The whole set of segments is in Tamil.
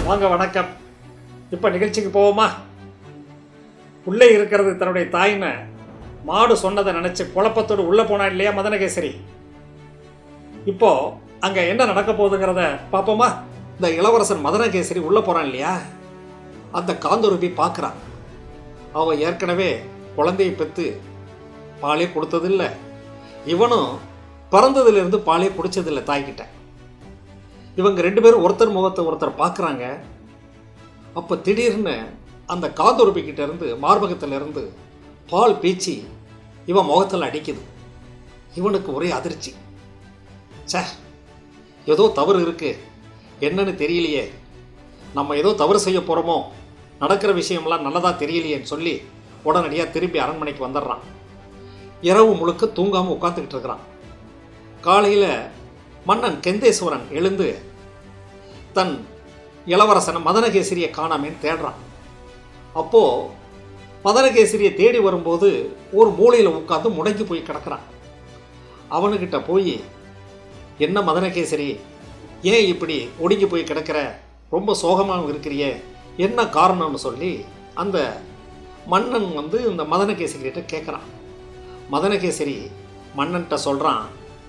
வாங்க வணக்கம் இப்போ நிகழ்ச்சிக்கு போவோமா உள்ளே இருக்கிறது தன்னுடைய தாய்மை மாடு சொன்னதை நினைச்சு குழப்பத்தோடு உள்ள போனா இல்லையா மதனகேசரி இப்போ அங்க என்ன நடக்க போகுதுங்கிறத பார்ப்போமா இந்த இளவரசன் மதனகேசரி உள்ள போறான் இல்லையா அந்த காந்தரூபி பார்க்கறான் அவ ஏற்கனவே குழந்தையை பெற்று பாலே கொடுத்ததில்லை இவனும் பிறந்ததிலிருந்து பாலே குடிச்சதில்லை தாய்கிட்ட இவங்க ரெண்டு பேரும் ஒருத்தர் முகத்தை ஒருத்தர் பார்க்குறாங்க அப்போ திடீர்னு அந்த காந்தொருப்பி கிட்ட இருந்து மார்பகத்துல இருந்து பால் பீச்சி இவன் முகத்தில் அடிக்குது இவனுக்கு ஒரே அதிர்ச்சி ச்சே ஏதோ தவறு இருக்கு என்னன்னு தெரியலையே நம்ம ஏதோ தவறு செய்ய போகிறோமோ நடக்கிற விஷயம்லாம் நல்லதா தெரியலையேன்னு சொல்லி உடனடியாக திரும்பி அரண்மனைக்கு வந்துடுறான் இரவு முழுக்க தூங்காமல் உட்காந்துக்கிட்டு இருக்கிறான் காலையில் மன்னன் கெந்தேஸ்வரன் எழுந்து தன் இளவரசனை மதனகேசரியை காணாமேன்னு தேடுறான் அப்போது மதனகேசரியை தேடி வரும்போது ஒரு மூலையில் உட்காந்து முடங்கி போய் கிடக்கிறான் அவனுக்கிட்ட போய் என்ன மதனகேசரி ஏன் இப்படி ஒடுங்கி போய் கிடக்கிற ரொம்ப சோகமாக இருக்கிறியே என்ன காரணம்னு சொல்லி அந்த மன்னன் வந்து இந்த மதனகேசரிகிட்ட கேட்குறான் மதனகேசரி மன்னன்கிட்ட சொல்கிறான்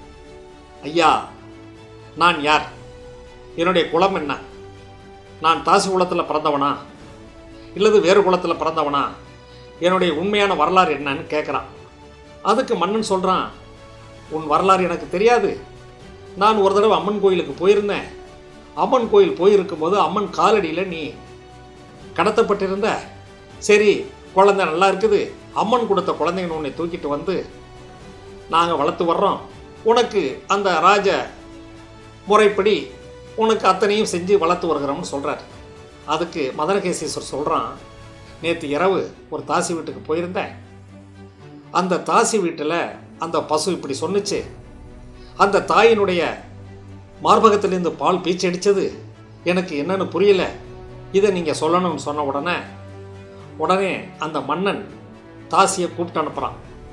ஐயா நான் யார் என்னுடைய குலம் என்ன நான் தாசி குலத்தில் பிறந்தவனா இல்லது வேறு குலத்தில் பிறந்தவனா என்னுடைய உண்மையான வரலாறு என்னன்னு கேட்குறான் அதுக்கு மன்னன் சொல்கிறான் உன் வரலாறு எனக்கு தெரியாது நான் ஒரு தடவை அம்மன் கோயிலுக்கு போயிருந்தேன் அம்மன் கோயில் போயிருக்கும்போது அம்மன் காலடியில் நீ கடத்தப்பட்டிருந்த சரி குழந்தை நல்லா இருக்குது அம்மன் கொடுத்த குழந்தைங்க உன்னை தூக்கிட்டு வந்து நாங்கள் வளர்த்து வர்றோம் உனக்கு அந்த ராஜ முறைப்படி உனக்கு அத்தனையும் செஞ்சு வளர்த்து வருகிறோம்னு சொல்கிறார் அதுக்கு மதனகேசீஸ்வர் சொல்கிறான் நேற்று இரவு ஒரு தாசி வீட்டுக்கு போயிருந்தேன் அந்த தாசி வீட்டில் அந்த பசு இப்படி சொன்னுச்சு அந்த தாயினுடைய மார்பகத்திலிருந்து பால் பீச்சு அடித்தது எனக்கு என்னன்னு புரியல இதை நீங்கள் சொல்லணும்னு சொன்ன உடனே உடனே அந்த மன்னன் தாசியை கூப்பிட்டு அனுப்புகிறான்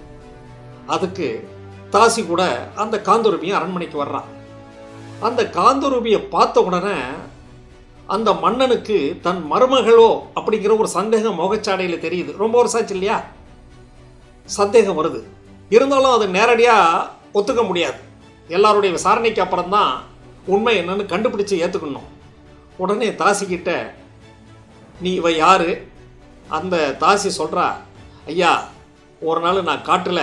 அதுக்கு தாசி கூட அந்த காந்தரூபியும் அரண்மனைக்கு வர்றான் அந்த காந்தரூபியை பார்த்த உடனே அந்த மன்னனுக்கு தன் மருமகளோ அப்படிங்கிற ஒரு சந்தேகம் முகச்சாடையில் தெரியுது ரொம்ப வருஷாச்சு இல்லையா சந்தேகம் வருது இருந்தாலும் அது நேரடியாக ஒத்துக்க முடியாது எல்லாருடைய விசாரணைக்கு அப்புறம் தான் உண்மை என்னன்னு கண்டுபிடிச்சு ஏற்றுக்கணும் உடனே தாசிக்கிட்ட நீ இவ யாரு அந்த தாசி சொல்கிறா ஐயா ஒரு நாள் நான் காட்டில்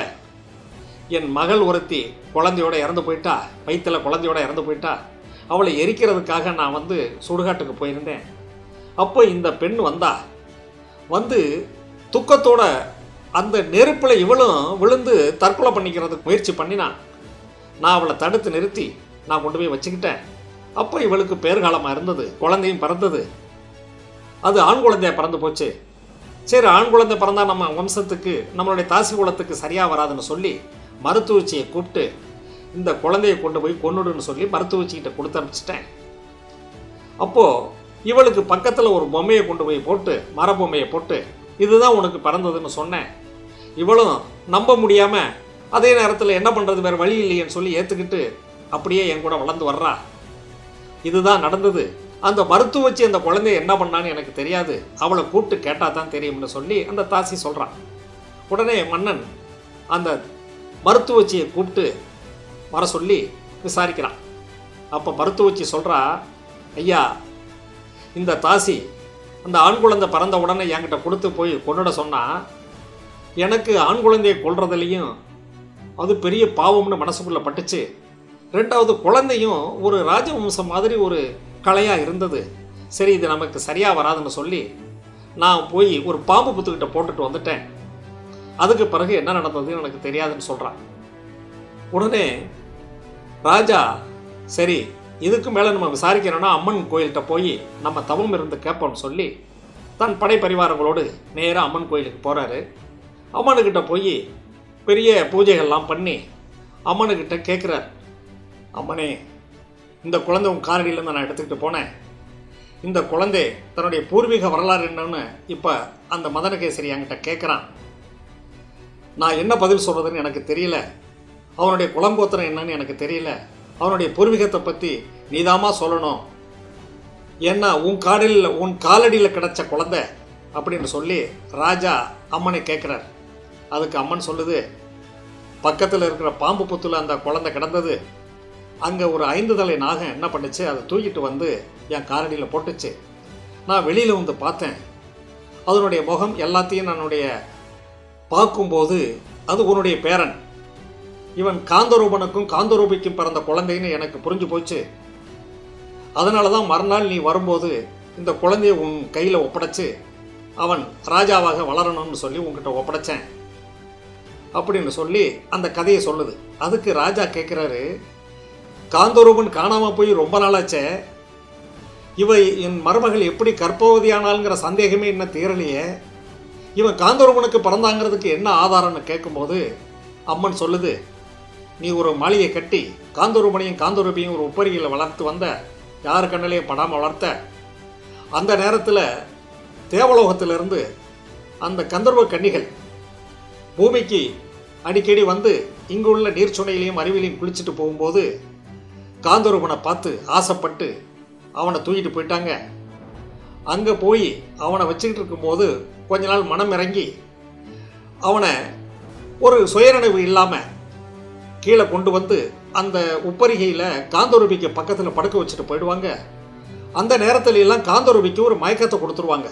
என் மகள் ஒருத்தி குழந்தையோட இறந்து போயிட்டா வயிற்றில் குழந்தையோட இறந்து போயிட்டா அவளை எரிக்கிறதுக்காக நான் வந்து சுடுகாட்டுக்கு போயிருந்தேன் அப்போ இந்த பெண் வந்தா வந்து துக்கத்தோட அந்த நெருப்பில் இவளும் விழுந்து தற்கொலை பண்ணிக்கிறதுக்கு முயற்சி பண்ணினான் நான் அவளை தடுத்து நிறுத்தி நான் கொண்டு போய் வச்சுக்கிட்டேன் அப்போ இவளுக்கு பேர்காலமாக இருந்தது குழந்தையும் பிறந்தது அது ஆண் குழந்தையா பிறந்து போச்சு சரி ஆண் குழந்தை பிறந்தா நம்ம வம்சத்துக்கு நம்மளுடைய தாசி குலத்துக்கு சரியாக வராதுன்னு சொல்லி மருத்துவச்சியை கூப்பிட்டு இந்த குழந்தையை கொண்டு போய் கொன்னுடுன்னு சொல்லி மருத்துவச்சிக்கிட்ட கொடுத்து அனுப்பிச்சிட்டேன் அப்போது இவளுக்கு பக்கத்தில் ஒரு பொம்மையை கொண்டு போய் போட்டு மர பொம்மையை போட்டு இதுதான் உனக்கு பிறந்ததுன்னு சொன்னேன் இவளும் நம்ப முடியாமல் அதே நேரத்தில் என்ன பண்ணுறது வேறு வழி இல்லையேன்னு சொல்லி ஏற்றுக்கிட்டு அப்படியே என் கூட வளர்ந்து வர்றா இதுதான் நடந்தது அந்த மருத்துவச்சி அந்த குழந்தைய என்ன பண்ணான்னு எனக்கு தெரியாது அவளை கூப்பிட்டு கேட்டால் தான் தெரியும்னு சொல்லி அந்த தாசி சொல்கிறான் உடனே மன்னன் அந்த மருத்துவச்சியை கூப்பிட்டு வர சொல்லி விசாரிக்கிறான் அப்போ மருத்துவச்சி சொல்கிறா ஐயா இந்த தாசி அந்த ஆண் குழந்தை பிறந்த உடனே என்கிட்ட கொடுத்து போய் கொண்டுட சொன்னால் எனக்கு ஆண் குழந்தையை கொல்றதுலேயும் அது பெரிய பாவம்னு மனசுக்குள்ளே பட்டுச்சு ரெண்டாவது குழந்தையும் ஒரு ராஜவம்சம் மாதிரி ஒரு கலையாக இருந்தது சரி இது நமக்கு சரியாக வராதுன்னு சொல்லி நான் போய் ஒரு பாம்பு புத்துக்கிட்ட போட்டுட்டு வந்துட்டேன் அதுக்கு பிறகு என்ன நடந்ததுன்னு எனக்கு தெரியாதுன்னு சொல்கிறான் உடனே ராஜா சரி இதுக்கு மேலே நம்ம விசாரிக்கிறோன்னா அம்மன் கோயில்கிட்ட போய் நம்ம தவம் இருந்து கேட்போம்னு சொல்லி தன் படை பரிவாரங்களோடு நேராக அம்மன் கோயிலுக்கு போகிறாரு அம்மனுக்கிட்ட போய் பெரிய பூஜைகள்லாம் பண்ணி அம்மனுக்கிட்ட கேட்குறார் அம்மனே இந்த குழந்தை உன் காரடியிலேருந்து நான் எடுத்துக்கிட்டு போனேன் இந்த குழந்தை தன்னுடைய பூர்வீக வரலாறு என்னன்னு இப்போ அந்த மதனகேசரி என்கிட்ட கேட்குறான் நான் என்ன பதில் சொல்கிறதுன்னு எனக்கு தெரியல அவனுடைய குலங்கோத்திரம் என்னன்னு எனக்கு தெரியல அவனுடைய பூர்வீகத்தை பற்றி நீதாமா சொல்லணும் ஏன்னா உன் காடில் உன் காலடியில் கிடச்ச குழந்தை அப்படின்னு சொல்லி ராஜா அம்மனை கேட்குறார் அதுக்கு அம்மன் சொல்லுது பக்கத்தில் இருக்கிற பாம்பு புத்துல அந்த குழந்தை கிடந்தது அங்கே ஒரு ஐந்து தலை நாகம் என்ன பண்ணுச்சு அதை தூக்கிட்டு வந்து என் காலடியில் போட்டுச்சு நான் வெளியில் வந்து பார்த்தேன் அதனுடைய முகம் எல்லாத்தையும் என்னுடைய பார்க்கும்போது அது உன்னுடைய பேரன் இவன் காந்தரூபனுக்கும் காந்தரூபிக்கும் பிறந்த குழந்தைன்னு எனக்கு புரிஞ்சு போச்சு அதனால தான் மறுநாள் நீ வரும்போது இந்த குழந்தைய உன் கையில் ஒப்படைச்சு அவன் ராஜாவாக வளரணும்னு சொல்லி உன்கிட்ட ஒப்படைச்சேன் அப்படின்னு சொல்லி அந்த கதையை சொல்லுது அதுக்கு ராஜா கேட்குறாரு காந்தரூபன் காணாமல் போய் ரொம்ப நாளாச்சே இவ என் மருமகள் எப்படி கர்ப்பவதியானாலுங்கிற சந்தேகமே இன்னும் தீரலையே இவன் காந்தரூபனுக்கு பிறந்தாங்கிறதுக்கு என்ன ஆதாரம்னு கேட்கும்போது அம்மன் சொல்லுது நீ ஒரு மாளிகை கட்டி காந்தரூபனையும் காந்தரூபியும் ஒரு உப்பரியில் வளர்த்து வந்த யார் கண்ணிலையும் படாமல் வளர்த்த அந்த நேரத்தில் தேவலோகத்திலிருந்து அந்த கந்தர்வ கன்னிகள் பூமிக்கு அடிக்கடி வந்து இங்கு உள்ள நீர்ச்சுனையிலையும் அருவிலையும் குளிச்சுட்டு போகும்போது காந்தரூபனை பார்த்து ஆசைப்பட்டு அவனை தூக்கிட்டு போயிட்டாங்க அங்கே போய் அவனை வச்சுக்கிட்டு இருக்கும்போது கொஞ்ச நாள் மனம் இறங்கி அவனை ஒரு சுயநினைவு இல்லாமல் கீழே கொண்டு வந்து அந்த உப்பரிகையில் காந்தரூபிக்கு பக்கத்தில் படுக்க வச்சுட்டு போயிடுவாங்க அந்த நேரத்துல எல்லாம் காந்தரூபிக்கு ஒரு மயக்கத்தை கொடுத்துருவாங்க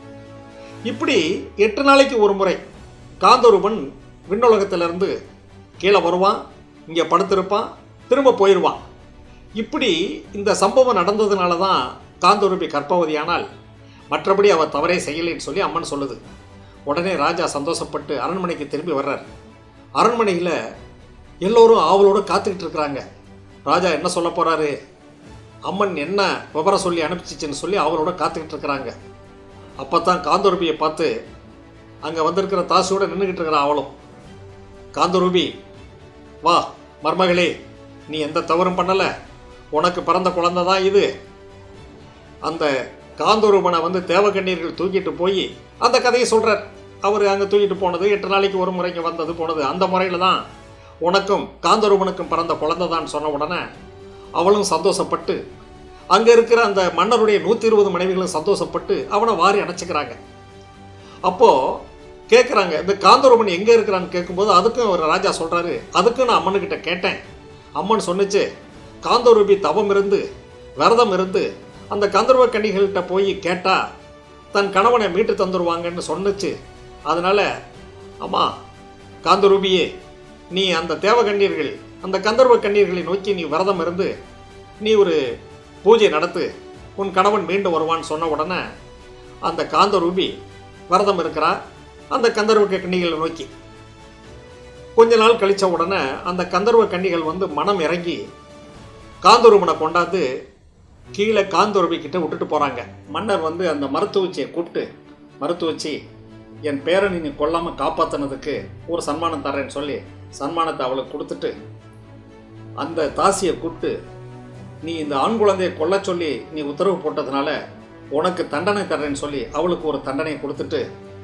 இப்படி எட்டு நாளைக்கு ஒரு முறை காந்தரூபன் விண்ணுலகத்திலிருந்து கீழே வருவான் இங்கே படுத்திருப்பான் திரும்ப போயிடுவான் இப்படி இந்த சம்பவம் நடந்ததுனால தான் காந்தரூபி கர்ப்பவதியானால் மற்றபடி அவள் தவறே செய்யலைன்னு சொல்லி அம்மன் சொல்லுது உடனே ராஜா சந்தோஷப்பட்டு அரண்மனைக்கு திரும்பி வர்றார் அரண்மனையில் எல்லோரும் ஆவலோடு காத்துக்கிட்டு இருக்கிறாங்க ராஜா என்ன சொல்ல போகிறாரு அம்மன் என்ன விவரம் சொல்லி அனுப்பிச்சிச்சுன்னு சொல்லி அவளோட காத்துக்கிட்டு இருக்கிறாங்க அப்போ தான் காந்தரூபியை பார்த்து அங்கே வந்திருக்கிற தாசியோட நின்றுக்கிட்டு இருக்கிற அவளும் காந்தரூபி வா மருமகளே நீ எந்த தவறும் பண்ணலை உனக்கு பிறந்த குழந்தை தான் இது அந்த காந்தரூபனை வந்து தேவகண்ணீர்கள் தூக்கிட்டு போய் அந்த கதையை சொல்கிறார் அவர் அங்கே தூக்கிட்டு போனது எட்டு நாளைக்கு ஒரு முறைக்கு வந்தது போனது அந்த முறையில் தான் உனக்கும் காந்தரூபனுக்கும் பிறந்த குழந்தை தான் சொன்ன உடனே அவளும் சந்தோஷப்பட்டு அங்கே இருக்கிற அந்த மன்னருடைய நூற்றி இருபது மனைவிகளும் சந்தோஷப்பட்டு அவனை வாரி அணைச்சிக்கிறாங்க அப்போது கேட்குறாங்க இந்த காந்தரூபன் எங்கே இருக்கிறான்னு கேட்கும்போது அதுக்கும் ஒரு ராஜா சொல்கிறாரு அதுக்கும் நான் அம்மனுக்கிட்ட கேட்டேன் அம்மன் சொன்னுச்சு காந்தரூபி தவம் இருந்து விரதம் இருந்து அந்த கந்தர்வ கன்னிகள்கிட்ட போய் கேட்டால் தன் கணவனை மீட்டு தந்துடுவாங்கன்னு சொன்னுச்சு அதனால் அம்மா காந்தரூபியே நீ அந்த தேவகண்ணீர்கள் அந்த கந்தர்வ கண்ணீர்களை நோக்கி நீ விரதம் இருந்து நீ ஒரு பூஜை நடத்து உன் கணவன் மீண்டு வருவான்னு சொன்ன உடனே அந்த காந்தரூபி விரதம் இருக்கிறா அந்த கந்தர்வ கன்னிகளை நோக்கி கொஞ்ச நாள் கழிச்ச உடனே அந்த கந்தர்வ கன்னிகள் வந்து மனம் இறங்கி காந்தரூபனை கொண்டாந்து கீழே காந்தரூபி கிட்ட விட்டுட்டு போகிறாங்க மன்னர் வந்து அந்த மருத்துவச்சியை கூப்பிட்டு மருத்துவச்சி என் பேரனை நீ கொல்லாமல் காப்பாற்றினதுக்கு ஒரு சன்மானம் தரேன்னு சொல்லி சன்மானத்தை அவளுக்கு கொடுத்துட்டு அந்த தாசியை கூப்பிட்டு நீ இந்த ஆண் குழந்தையை கொல்ல சொல்லி நீ உத்தரவு போட்டதுனால உனக்கு தண்டனை தர்றேன்னு சொல்லி அவளுக்கு ஒரு தண்டனை கொடுத்துட்டு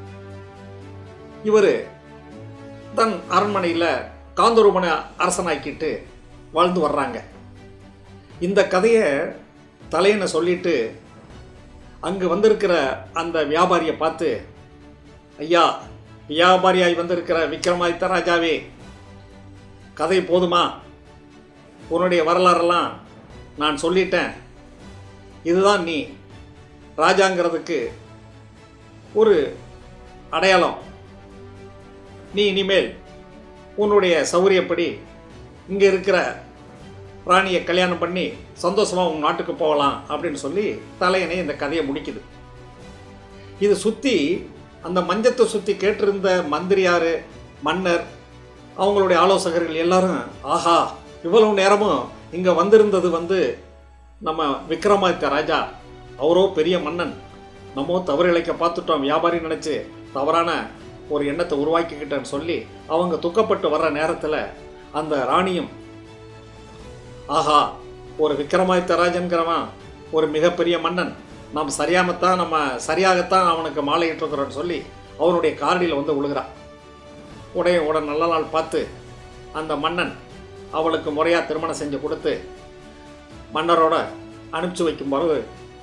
இவர் தன் அரண்மனையில் காந்தரூபனை அரசனாக்கிட்டு வாழ்ந்து வர்றாங்க இந்த கதையை தலையனை சொல்லிட்டு அங்கு வந்திருக்கிற அந்த வியாபாரியை பார்த்து ஐயா வியாபாரியாய் வந்திருக்கிற விக்ரமாதித்த ராஜாவே கதை போதுமா உன்னுடைய வரலாறெல்லாம் நான் சொல்லிட்டேன் இதுதான் நீ ராஜாங்கிறதுக்கு ஒரு அடையாளம் நீ இனிமேல் உன்னுடைய சௌரியப்படி இங்கே இருக்கிற ராணியை கல்யாணம் பண்ணி சந்தோஷமாக உங்கள் நாட்டுக்கு போகலாம் அப்படின்னு சொல்லி தலையணை இந்த கதையை முடிக்குது இது சுற்றி அந்த மஞ்சத்தை சுற்றி கேட்டிருந்த மந்திரியார் மன்னர் அவங்களுடைய ஆலோசகர்கள் எல்லாரும் ஆஹா இவ்வளவு நேரமும் இங்கே வந்திருந்தது வந்து நம்ம விக்ரமாதித்ய ராஜா அவரோ பெரிய மன்னன் நம்ம தவறு இழைக்க பார்த்துட்டோம் வியாபாரி நினச்சி தவறான ஒரு எண்ணத்தை உருவாக்கிக்கிட்டேன்னு சொல்லி அவங்க துக்கப்பட்டு வர்ற நேரத்தில் அந்த ராணியும் ஆஹா ஒரு விக்ரமாதித்ய ராஜன்கிறவன் ஒரு மிகப்பெரிய மன்னன் நாம் சரியாமத்தான் நம்ம சரியாகத்தான் அவனுக்கு மாலையிட்டிருக்கிறோன்னு சொல்லி அவனுடைய காரடியில் வந்து விழுகிறான் உடைய உடன் நல்ல நாள் பார்த்து அந்த மன்னன் அவளுக்கு முறையாக திருமணம் செஞ்சு கொடுத்து மன்னரோட அனுப்பிச்சு வைக்கும்போது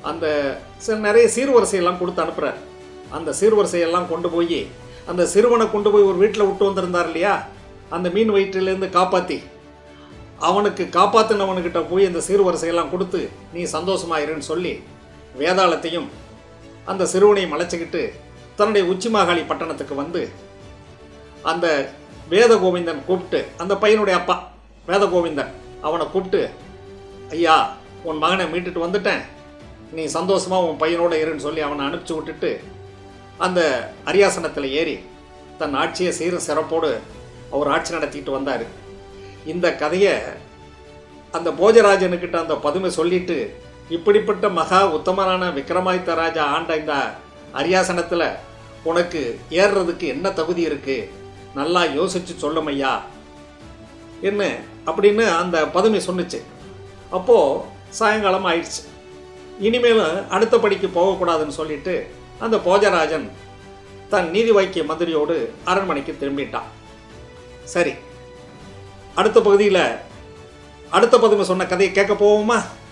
அந்த சில நிறைய சீர்வரிசையெல்லாம் கொடுத்து அனுப்புகிறார் அந்த சீர்வரிசையெல்லாம் கொண்டு போய் அந்த சிறுவனை கொண்டு போய் ஒரு வீட்டில் விட்டு வந்திருந்தார் இல்லையா அந்த மீன் வயிற்றிலேருந்து காப்பாற்றி அவனுக்கு காப்பாற்றினவனுக்கிட்ட போய் அந்த சீர்வரிசையெல்லாம் கொடுத்து நீ சந்தோஷமா இருன்னு சொல்லி வேதாளத்தையும் அந்த சிறுவனையும் அழைச்சிக்கிட்டு தன்னுடைய உச்சிமாகாளி பட்டணத்துக்கு வந்து அந்த வேத கோவிந்தன் கூப்பிட்டு அந்த பையனுடைய அப்பா வேத கோவிந்தன் அவனை கூப்பிட்டு ஐயா உன் மகனை மீட்டுட்டு வந்துட்டேன் நீ சந்தோஷமா உன் பையனோட இருன்னு சொல்லி அவனை அனுப்பிச்சி விட்டுட்டு அந்த அரியாசனத்தில் ஏறி தன் ஆட்சியை சீரும் சிறப்போடு அவர் ஆட்சி நடத்திட்டு வந்தார் இந்த கதையை அந்த போஜராஜனுக்கிட்ட அந்த பதுமை சொல்லிட்டு இப்படிப்பட்ட மகா உத்தமனான விக்ரமாதித்த ராஜா ஆண்ட இந்த அரியாசனத்தில் உனக்கு ஏறுறதுக்கு என்ன தகுதி இருக்கு நல்லா யோசிச்சு சொல்லும் ஐயா என்ன அப்படின்னு அந்த பதுமை சொன்னுச்சு அப்போது சாயங்காலம் ஆயிடுச்சு இனிமேலும் அடுத்த படிக்கு போகக்கூடாதுன்னு சொல்லிட்டு அந்த போஜராஜன் தன் நீதி வைக்கிய மந்திரியோடு அரண்மனைக்கு திரும்பிட்டான் சரி அடுத்த பகுதியில் அடுத்த பதுமை சொன்ன கதையை கேட்க போவோமா